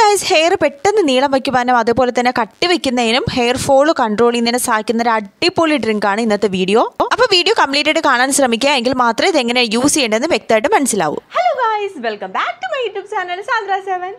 guys hair പെട്ടെന്ന് നീളം വയ്ക്കുവാനും അതുപോലെ തന്നെ കട്ടി വെക്കുന്നതിനും ഹെയർ ഫോൾ കൺട്രോൾ ചെയ്യുന്നതിനും സഹായിക്കുന്ന ഒരു അടിപൊളി ഡ്രിങ്ക് ആണ് ഇന്നത്തെ വീഡിയോ അപ്പോൾ വീഡിയോ കംപ്ലീറ്റ് ആയിട്ട് കാണാൻ ശ്രമിക്കുക എങ്കിൽ മാത്രമേ ഇത് എങ്ങനെ യൂസ് ചെയ്യേണ്ടതെന്ന് വ്യക്തമായിട്ട് മനസ്സിലാവൂ hello guys welcome back to my YouTube channel Sandra seven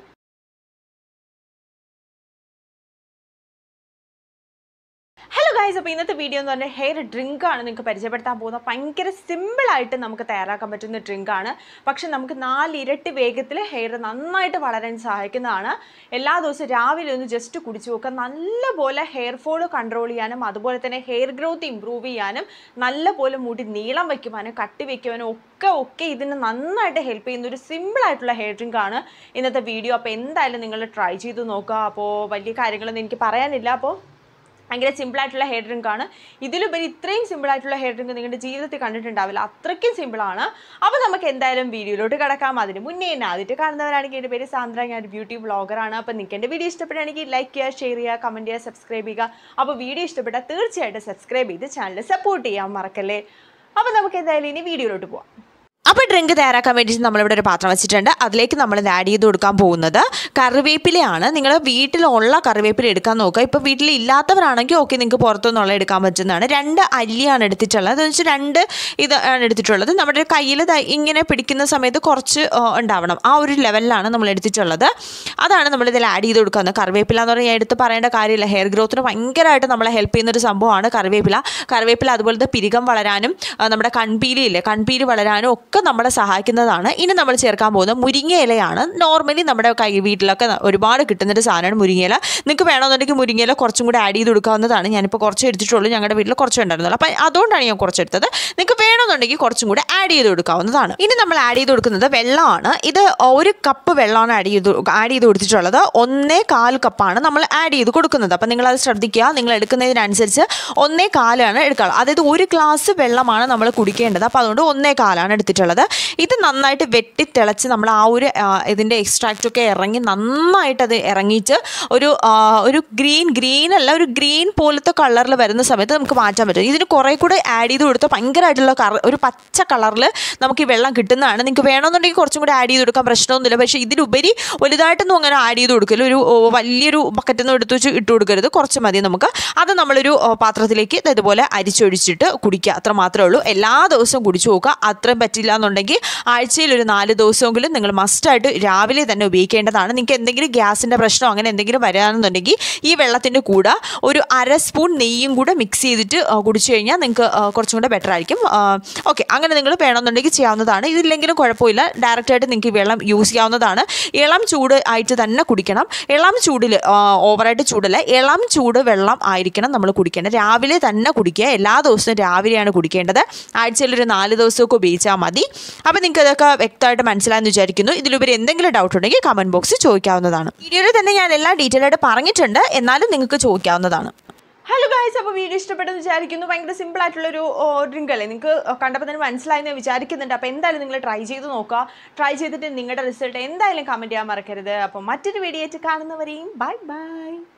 hello guys അപ്പോൾ ഇന്നത്തെ വീഡിയോ എന്ന് പറഞ്ഞാൽ ഹെയർ ഡ്രിങ്ക് ആണ് നിങ്ങൾക്ക് പരിചയപ്പെടുത്താൻ പോകുന്നത് ഭയങ്കര സിമ്പിളായിട്ട് നമുക്ക് തയ്യാറാക്കാൻ പറ്റുന്ന ഡ്രിങ്ക് ആണ് പക്ഷെ നമുക്ക് നാലിരട്ടി വേഗത്തിൽ ഹെയർ നന്നായിട്ട് വളരാൻ സഹായിക്കുന്നതാണ് എല്ലാ ദിവസവും രാവിലെ ഒന്ന് ജസ്റ്റ് കുടിച്ചു നോക്കുക നല്ലപോലെ ഹെയർ ഫോൾ കൺട്രോൾ ചെയ്യാനും അതുപോലെ തന്നെ ഹെയർ ഗ്രോത്ത് ഇമ്പ്രൂവ് ചെയ്യാനും നല്ലപോലെ മുടി നീളം വയ്ക്കുവാനും കട്ടി വയ്ക്കുവാനും ഒക്കെ ഒക്കെ ഇതിന് നന്നായിട്ട് ഹെൽപ്പ് ചെയ്യുന്ന ഒരു സിമ്പിൾ ആയിട്ടുള്ള ഹെയർ ഡ്രിങ്ക് ആണ് ഇന്നത്തെ വീഡിയോ അപ്പോൾ എന്തായാലും നിങ്ങൾ ട്രൈ ചെയ്ത് നോക്കുക അപ്പോൾ വലിയ കാര്യങ്ങളൊന്നും എനിക്ക് പറയാനില്ല അപ്പോൾ ഭയങ്കര സിമ്പിൾ ആയിട്ടുള്ള ഹെയർ ഡ്രിങ്ക് ആണ് ഇതിലുപരി ഇത്രയും സിമ്പിൾ ആയിട്ടുള്ള ഹെയർ ഡ്രിങ്ക് നിങ്ങളുടെ ജീവിതത്തിൽ കണ്ടിട്ടുണ്ടാവില്ല അത്രയ്ക്കും സിമ്പിളാണ് അപ്പോൾ നമുക്ക് എന്തായാലും വീഡിയോയിലോട്ട് കിടക്കാം അതിന് മുന്നേ തന്നെ ആദ്യമായിട്ട് കാണുന്നവരാണെങ്കിൽ എൻ്റെ പേര് സാന്ദ്ര ഞാൻ ഒരു ബ്യൂട്ടി വ്ളോഗറാണ് അപ്പോൾ നിങ്ങൾക്ക് എൻ്റെ വീഡിയോ ഇഷ്ടപ്പെടുകയാണെങ്കിൽ ലൈക്ക് ചെയ്യുക ഷെയർ ചെയ്യുക കമൻറ്റ് ചെയ്യുക സബ്സ്ക്രൈബ് ചെയ്യുക അപ്പോൾ വീഡിയോ ഇഷ്ടപ്പെട്ടാൽ തീർച്ചയായിട്ടും സബ്സ്ക്രൈബ് ചെയ്ത് ചാനൽ സപ്പോർട്ട് ചെയ്യാൻ മറക്കല്ലേ അപ്പോൾ നമുക്ക് എന്തായാലും ഇനി വീഡിയോയിലോട്ട് പോവാം അപ്പോൾ ഡ്രിങ്ക് തയ്യാറാക്കാൻ വേണ്ടിയിട്ട് നമ്മളിവിടെ ഒരു പാത്രം വെച്ചിട്ടുണ്ട് അതിലേക്ക് നമ്മൾ ഇത് ആഡ് ചെയ്ത് കൊടുക്കാൻ പോകുന്നത് കറിവേപ്പിലയാണ് നിങ്ങൾ വീട്ടിലുള്ള കറിവേപ്പില എടുക്കാൻ നോക്കുക ഇപ്പോൾ വീട്ടിൽ ഇല്ലാത്തവരാണെങ്കിൽ ഓക്കെ നിങ്ങൾക്ക് പുറത്തുനിന്നുള്ള എടുക്കാൻ പറ്റുന്നതാണ് രണ്ട് അല്ലിയാണ് എടുത്തിട്ടുള്ളത് അതെന്ന് വെച്ചാൽ രണ്ട് ഇത് ആണ് എടുത്തിട്ടുള്ളത് നമ്മുടെ കയ്യിൽ ദാ ഇങ്ങനെ പിടിക്കുന്ന സമയത്ത് കുറച്ച് ആ, ഉണ്ടാവണം ആ ഒരു ലെവലിലാണ് നമ്മൾ എടുത്തിട്ടുള്ളത് അതാണ് നമ്മൾ ഇതിൽ ആഡ് ചെയ്ത് കൊടുക്കുന്നത് കറിവേപ്പില എന്ന് പറഞ്ഞാൽ എടുത്ത് പറയേണ്ട കാര്യമില്ല ഹെയർ ഗ്രോത്തിന് ഭയങ്കരമായിട്ട് നമ്മളെ ഹെൽപ്പ് ചെയ്യുന്ന ഒരു സംഭവമാണ് കറിവേപ്പില കറിവേപ്പില അതുപോലത്തെ പിരികം വളരാനും ആ, നമ്മുടെ കൺപീലിയില്ലേ കൺപീലി വളരാനും ഒക്കെ നമ്മളെ സഹായിക്കുന്നതാണ് ഇനി നമ്മൾ ചേർക്കാൻ പോകുന്നത് മുരിങ്ങ ഇലയാണ് നോർമലി നമ്മുടെ കൈ വീട്ടിലൊക്കെ ന- ഒരുപാട് കിട്ടുന്നൊരു സാധനമാണ് മുരിങ്ങയില നിങ്ങൾക്ക് വേണമെന്നുണ്ടെങ്കിൽ മുരിങ്ങയില കുറച്ചും കൂടി ആഡ് ചെയ്ത് കൊടുക്കാവുന്നതാണ് ഞാനിപ്പോൾ കുറച്ച് എടുത്തിട്ടുള്ളൂ ഞങ്ങളുടെ വീട്ടിൽ കുറച്ച് ഉണ്ടായിരുന്നുള്ളൂ അപ്പോൾ അതുകൊണ്ടാണ് ഞാൻ കുറച്ച് എടുത്തത് നിങ്ങൾക്ക് വേണമെന്നുണ്ടെങ്കിൽ കുറച്ചും കൂടി ആഡ് ചെയ്ത് കൊടുക്കാവുന്നതാണ് ഇനി നമ്മൾ ആഡ് ചെയ്ത് കൊടുക്കുന്നത് വെള്ളമാണ് ഇത് ഒരു കപ്പ് വെള്ളമാണ് ആഡ് ചെയ്ത് ആഡ് ചെയ്ത് കൊടുത്തിട്ടുള്ളത് ഒന്നേ കാൽ കപ്പാണ് നമ്മൾ ആഡ് ചെയ്ത് കൊടുക്കുന്നത് അപ്പം നിങ്ങളത് ശ്രദ്ധിക്കുക നിങ്ങൾ എടുക്കുന്നതിനനുസരിച്ച് ഒന്നേ കാലാണ് എടുക്കുക അതായത് ഒരു ഗ്ലാസ് വെള്ളമാണ് നമ്മൾ കുടിക്കേണ്ടത് അപ്പോൾ അതുകൊണ്ട് ഒന്നേ കാലാണ് എടുത്തിട്ടുള്ളത് ഇത് നന്നായിട്ട് വെട്ടി തിളച്ച് നമ്മൾ ആ ഒരു ആ, ഇതിൻ്റെ എക്സ്ട്രാക്റ്റ് ഒക്കെ ഇറങ്ങി നന്നായിട്ട് അത് ഇറങ്ങിയിട്ട് ഒരു ആ, ഒരു ഗ്രീൻ ഗ്രീൻ അല്ല ഒരു ഗ്രീൻ പോലത്തെ കളറിൽ വരുന്ന സമയത്ത് നമുക്ക് മാറ്റാൻ പറ്റും ഇതിന് കുറേ കൂടെ ആഡ് ചെയ്ത് കൊടുത്താൽ ഭയങ്കരമായിട്ടുള്ള കറ ഒരു പച്ച കളറിൽ നമുക്ക് ഈ വെള്ളം കിട്ടുന്നതാണ് നിങ്ങൾക്ക് വേണമെന്നുണ്ടെങ്കിൽ കുറച്ചും കൂടെ ആഡ് ചെയ്ത് കൊടുക്കാൻ പ്രശ്നമൊന്നുമില്ല പക്ഷേ ഇതിലുപരി വലുതായിട്ടൊന്നും അങ്ങനെ ആഡ് ചെയ്ത് കൊടുക്കില്ല ഒരു ഓ, വലിയൊരു ബക്കറ്റൊന്നും എടുത്ത് വെച്ച് ഇട്ട് കൊടുക്കരുത് കുറച്ച് മതി നമുക്ക് അത് നമ്മളൊരു ഓ, പാത്രത്തിലേക്ക് ദേ ഇതുപോലെ അരിച്ചൊഴിച്ചിട്ട് കുടിക്കുക അത്ര മാത്രമേ ഉള്ളൂ എല്ലാ ദിവസവും കുടിച്ചു നോക്കുക അത്രയും പറ്റില്ല എന്നുണ്ടെങ്കിൽ ആഴ്ചയിൽ ഒരു നാല് ദിവസമെങ്കിലും നിങ്ങൾ മസ്റ്റായിട്ട് രാവിലെ തന്നെ ഉപയോഗിക്കേണ്ടതാണ് നിങ്ങൾക്ക് എന്തെങ്കിലും ഗ്യാസിൻ്റെ പ്രശ്നമോ അങ്ങനെ എന്തെങ്കിലും വരാണെന്നുണ്ടെങ്കിൽ ഈ വെള്ളത്തിൻ്റെ കൂടെ ഒരു അര സ്പൂൺ നെയ്യും കൂടെ മിക്സ് ചെയ്തിട്ട് ആ, കുടിച്ചു കഴിഞ്ഞാൽ നിങ്ങൾക്ക് ആ, കുറച്ചും കൂടെ ബെറ്റർ ആയിരിക്കും ഓക്കെ അങ്ങനെ നിങ്ങൾ വേണമെന്നുണ്ടെങ്കിൽ ചെയ്യാവുന്നതാണ് ഇതില്ലെങ്കിലും കുഴപ്പമില്ല ഡയറക്റ്റായിട്ട് നിങ്ങൾക്ക് ഈ വെള്ളം യൂസ് ചെയ്യാവുന്നതാണ് ഇളം ചൂട് ആയിട്ട് തന്നെ കുടിക്കണം ഇളം ചൂടിൽ ഓവറായിട്ട് ചൂടല്ല ഇളം ചൂട് വെള്ളം ആയിരിക്കണം നമ്മൾ കുടിക്കേണ്ടത് രാവിലെ തന്നെ കുടിക്കുക എല്ലാ ദിവസവും രാവിലെയാണ് കുടിക്കേണ്ടത് ആഴ്ചയിൽ ഒരു നാല് ദിവസമൊക്കെ ഉപയോഗിച്ചാൽ മതി അപ്പോൾ നിങ്ങൾക്ക് ഇതൊക്കെ വ്യക്തമായിട്ട് മനസ്സിലായെന്ന് വിചാരിക്കുന്നു ഇതിലുപരി എന്തെങ്കിലും ഡൗട്ട് ഉണ്ടെങ്കിൽ കമൻറ്റ് ബോക്സിൽ ചോദിക്കാവുന്നതാണ് വീഡിയോയിൽ തന്നെ ഞാൻ എല്ലാം ഡീറ്റെയിൽ ആയിട്ട് പറഞ്ഞിട്ടുണ്ട് എന്നാലും നിങ്ങൾക്ക് ചോദിക്കാവുന്നതാണ് ഹലോ ഗായ്സ് അപ്പോൾ വീഡിയോ ഇഷ്ടപ്പെട്ടെന്ന് വിചാരിക്കുന്നു ഭയങ്കര സിമ്പിൾ ആയിട്ടുള്ളൊരു ഡ്രിങ്ക് അല്ലേ നിങ്ങൾക്ക് കണ്ടപ്പോൾ തന്നെ മനസ്സിലായെന്ന് വിചാരിക്കുന്നുണ്ട് അപ്പോൾ എന്തായാലും നിങ്ങൾ ട്രൈ ചെയ്ത് നോക്കുക ട്രൈ ചെയ്തിട്ട് നിങ്ങളുടെ റിസൾട്ട് എന്തായാലും കമൻറ്റ് ചെയ്യാൻ മറക്കരുത് അപ്പോൾ മറ്റൊരു വീഡിയോ ആയിട്ട് കാണുന്നവരെയും ബൈ ബൈ